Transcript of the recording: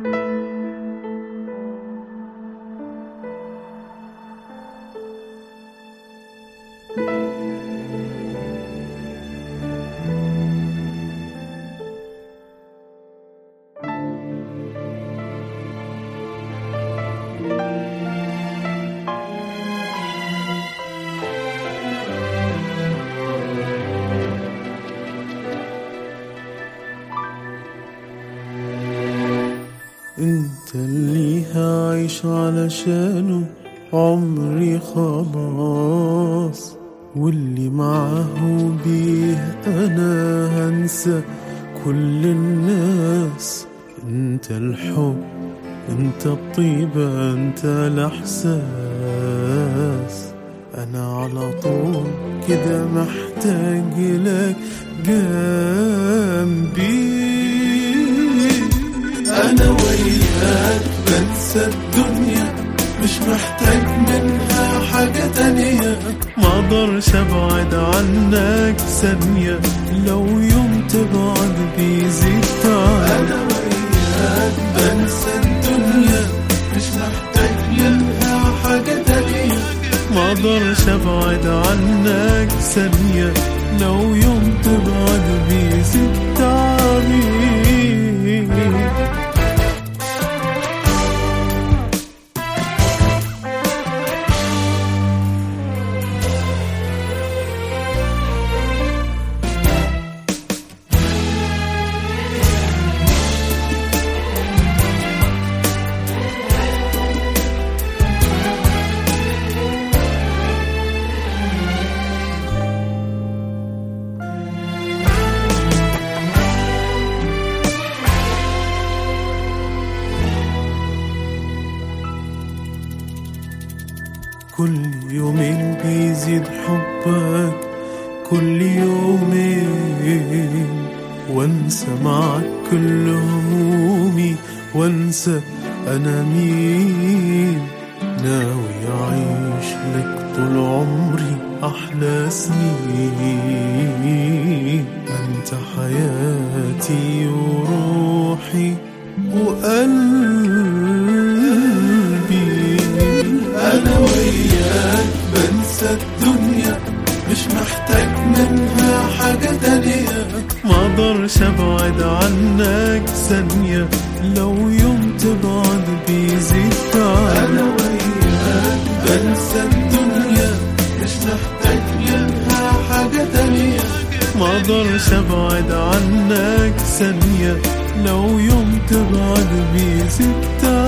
انت اللي هعيش علشانه عمري خلاص واللي معه بيه انا هنسى كل الناس انت الحب انت الطيبة انت الاحساس انا على طول كده محتاج لك جنبي انا وياك بنسى الدنيا مش محتاج منها حاجة تانية ما اقدرش ابعد عنك ثانية لو يوم تبعد بيزيد تعب انا وياك بنسى الدنيا مش محتاج منها حاجة تانية ما اقدرش ابعد عنك ثانية لو يوم تبعد بيزيد تعبي كل يومين بيزيد حبك كل يومين وانسى معك كل همومي وانسى انا مين ناوي اعيش لك طول عمري احلى سنين انت حياتي وروحي وقلبي انا وياك بنسى الدنيا مش محتاج منها حاجة تانية ما اقدرش ابعد عنك ثانية لو يوم تبعد بيزيد تعب انا وياك بنسى الدنيا مش محتاج منها حاجة تانية ما اقدرش ابعد عنك ثانية لو يوم تبعد بيزيد تعب